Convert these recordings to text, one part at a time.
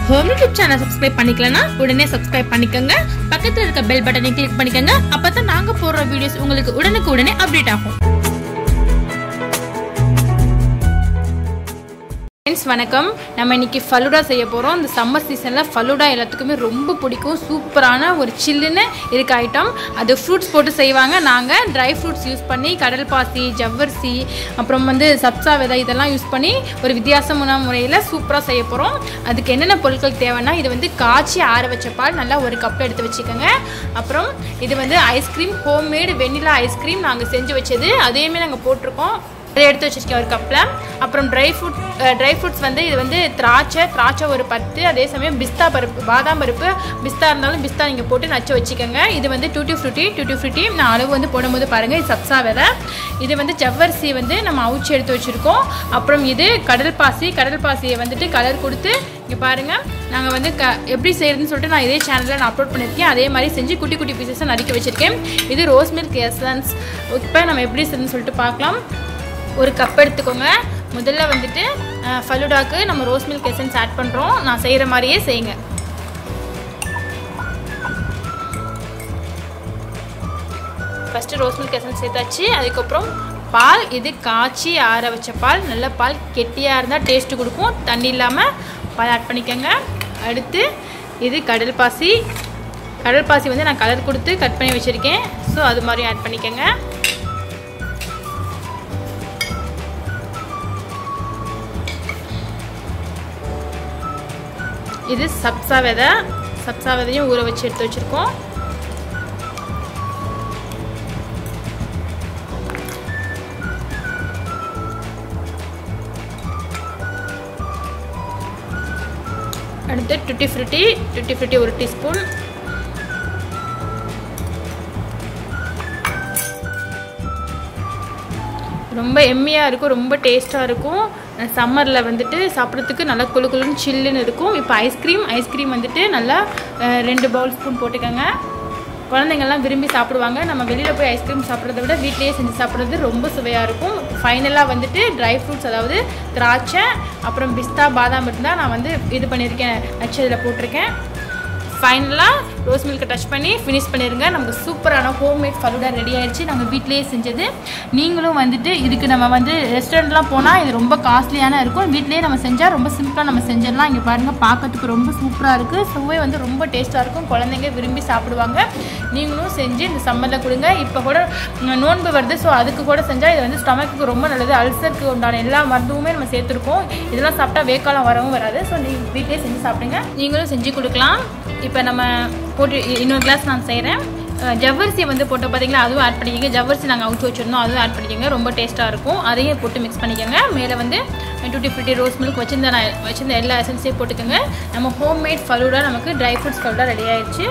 home YouTube channel subscribe பண்ணிக்கலனா உடனே subscribe பண்ணிக்கோங்க பக்கத்துல இருக்க பெல் பட்டனை கிளிக் பண்ணிக்கோங்க அப்பதான் நாங்க போடுற வீடியோஸ் உங்களுக்கு உடனுக்கு உடனே அப்டேட் ஆகும் ஃப்ரெண்ட்ஸ் வணக்கம் நம்ம இன்னைக்கு ஃபலூடா செய்ய போகிறோம் இந்த சம்மர் சீசனில் ஃபலூடா எல்லாத்துக்குமே ரொம்ப பிடிக்கும் சூப்பரான ஒரு சில்லுன்னு இருக்க ஐட்டம் அது ஃப்ரூட்ஸ் போட்டு செய்வாங்க நாங்கள் ட்ரை ஃப்ரூட்ஸ் யூஸ் பண்ணி கடல் பாசி ஜவ்வரிசி அப்புறம் வந்து சப்சா விதை இதெல்லாம் யூஸ் பண்ணி ஒரு வித்தியாசமான முறையில் சூப்பராக செய்ய போகிறோம் அதுக்கு என்னென்ன பொருட்கள் தேவைன்னா இது வந்து காய்ச்சி ஆற வச்ச பால் நல்லா ஒரு கப் எடுத்து வச்சுக்கோங்க அப்புறம் இது வந்து ஐஸ்கிரீம் ஹோம்மேடு வெண்ணிலா ஐஸ்கிரீம் நாங்கள் செஞ்சு வச்சது அதையுமே நாங்கள் போட்டிருக்கோம் அதை எடுத்து வச்சிருக்கேன் ஒரு கப்பில் அப்புறம் ட்ரை ஃப்ரூட் ட்ரை ஃப்ரூட்ஸ் வந்து இது வந்து திராட்சை திராட்சை ஒரு பத்து அதே சமயம் பிஸ்தா பருப்பு பாதாம் பருப்பு பிஸ்தா இருந்தாலும் பிஸ்தா நீங்கள் போட்டு நச்சு வச்சுக்கோங்க இது வந்து டூட்டி ஃப்ரூட்டி டூட்டி ஃப்ரூட்டி நான் அளவு வந்து போடும்போது பாருங்கள் இது சப்சா விதை இது வந்து ஜவ்வரிசி வந்து நம்ம அவிச்சு எடுத்து வச்சுருக்கோம் அப்புறம் இது கடல் பாசி கடல் பாசியை வந்துட்டு கலர் கொடுத்து இங்கே பாருங்கள் நாங்கள் வந்து க எப்படி செய்கிறதுன்னு சொல்லிட்டு நான் இதே சேனலில் நான் அப்லோட் பண்ணியிருக்கேன் அதே மாதிரி செஞ்சு குட்டி குட்டி பீசஸை நறுக்கி வச்சுருக்கேன் இது ரோஸ் மில்க் எசன்ஸ் இப்போ நம்ம எப்படி செய்யணும்னு சொல்லிட்டு பார்க்கலாம் ஒரு கப் எடுத்துக்கோங்க முதல்ல வந்துட்டு ஃபலூடாக்கு நம்ம ரோஸ் மில்க் எசன்ஸ் ஆட் பண்ணுறோம் நான் செய்கிற மாதிரியே செய்யுங்க ஃபஸ்ட்டு ரோஸ் மில்க் எசன்ஸ் சேர்த்தாச்சு அதுக்கப்புறம் பால் இது காய்ச்சி ஆற வச்ச பால் நல்ல பால் கெட்டியாக இருந்தால் டேஸ்ட்டு கொடுக்கும் தண்ணி இல்லாமல் பால் ஆட் பண்ணிக்கோங்க அடுத்து இது கடல் பாசி கடல் பாசி வந்து நான் கலர் கொடுத்து கட் பண்ணி வச்சுருக்கேன் ஸோ அது மாதிரி ஆட் பண்ணிக்கோங்க இது சப்சா விதை சப்சா விதையும் ஊற வச்சு எடுத்து வச்சுருக்கோம் அடுத்து டுட்டி ஃப்ரூட்டி டுட்டி ஃப்ரூட்டி ஒரு டீஸ்பூன் ரொம்ப எம்மியாக இருக்கும் ரொம்ப டேஸ்ட்டாக இருக்கும் சம்மரில் வந்துட்டு சாப்பிட்றதுக்கு நல்லா குளு குளுன்னு சில்லுன்னு இருக்கும் இப்போ ஐஸ்கிரீம் ஐஸ்கிரீம் வந்துட்டு நல்லா ரெண்டு பவுல் ஸ்பூன் போட்டுக்கோங்க குழந்தைங்கள்லாம் விரும்பி சாப்பிடுவாங்க நம்ம வெளியில் போய் ஐஸ்கிரீம் சாப்பிட்றத விட வீட்லேயே செஞ்சு சாப்பிட்றது ரொம்ப சுவையாக இருக்கும் ஃபைனலாக வந்துட்டு ட்ரை ஃப்ரூட்ஸ் அதாவது திராட்சை அப்புறம் பிஸ்தா பாதாம் இருந்தால் நான் வந்து இது பண்ணியிருக்கேன் நச்சு இதில் போட்டிருக்கேன் ஃபைனலாக ரோஸ் மில்கை டச் பண்ணி ஃபினிஷ் பண்ணிடுங்க நமக்கு சூப்பரான ஹோம்மேட் ஃபலூடா ரெடி ஆயிடுச்சு நாங்கள் வீட்டிலேயே செஞ்சது நீங்களும் வந்துட்டு இதுக்கு நம்ம வந்து ரெஸ்டாரண்ட்லாம் போனால் இது ரொம்ப காஸ்ட்லியான இருக்கும் வீட்லேயே நம்ம செஞ்சால் ரொம்ப சிம்பிளாக நம்ம செஞ்சிடலாம் இங்கே பாருங்கள் பார்க்கறதுக்கு ரொம்ப சூப்பராக இருக்குது சுவை வந்து ரொம்ப டேஸ்ட்டாக இருக்கும் குழந்தைங்க விரும்பி சாப்பிடுவாங்க நீங்களும் செஞ்சு இந்த சம்மரில் கொடுங்க இப்போ கூட நோன்பு வருது ஸோ அதுக்கு கூட செஞ்சால் இது வந்து ஸ்டமக்கு ரொம்ப நல்லது அல்சருக்கு உண்டான எல்லா மருந்துமே நம்ம சேர்த்துருக்கோம் இதெல்லாம் சாப்பிட்டா வேக்காலம் வரவும் வராது ஸோ நீங்கள் வீட்டிலே செஞ்சு சாப்பிடுங்க நீங்களும் செஞ்சு கொடுக்கலாம் இப்போ நம்ம போட்டு இன்னொரு கிளாஸ் நான் செய்கிறேன் ஜவ்வரிசி வந்து போட்டு பார்த்தீங்களா அதுவும் ஆட் பண்ணிக்கோங்க ஜவ்வரிசி நாங்கள் அவுச்சு வச்சுருந்தோம் அதுவும் ஆட் பண்ணிக்கோங்க ரொம்ப டேஸ்ட்டாக இருக்கும் அதையும் போட்டு மிக்ஸ் பண்ணிக்கோங்க மேலே வந்து டூட்டி ஃபிஃப்டி ரோஸ் மில்க் வச்சிருந்த நான் வச்சிருந்த எல்லா எசன்ஸையும் போட்டுக்கோங்க நம்ம ஹோம்மேட் ஃபலூடா நமக்கு ட்ரை ஃப்ரூட்ஸ் ஃபலூடா ரெடி ஆயிடுச்சு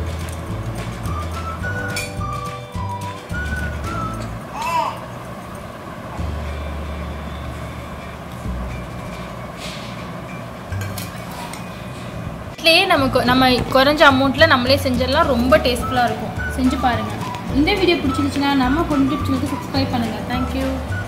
வீட்லேயே நமக்கு நம்ம குறைஞ்ச அமௌண்ட்டில் நம்மளே செஞ்சிடலாம் ரொம்ப டேஸ்ட்ஃபுல்லாக இருக்கும் செஞ்சு பாருங்கள் இந்த வீடியோ பிடிச்சிருந்துச்சுன்னா நம்ம ஹோம் டிப் சேனலுக்கு சப்ஸ்கிரைப் பண்ணுங்கள் தேங்க்யூ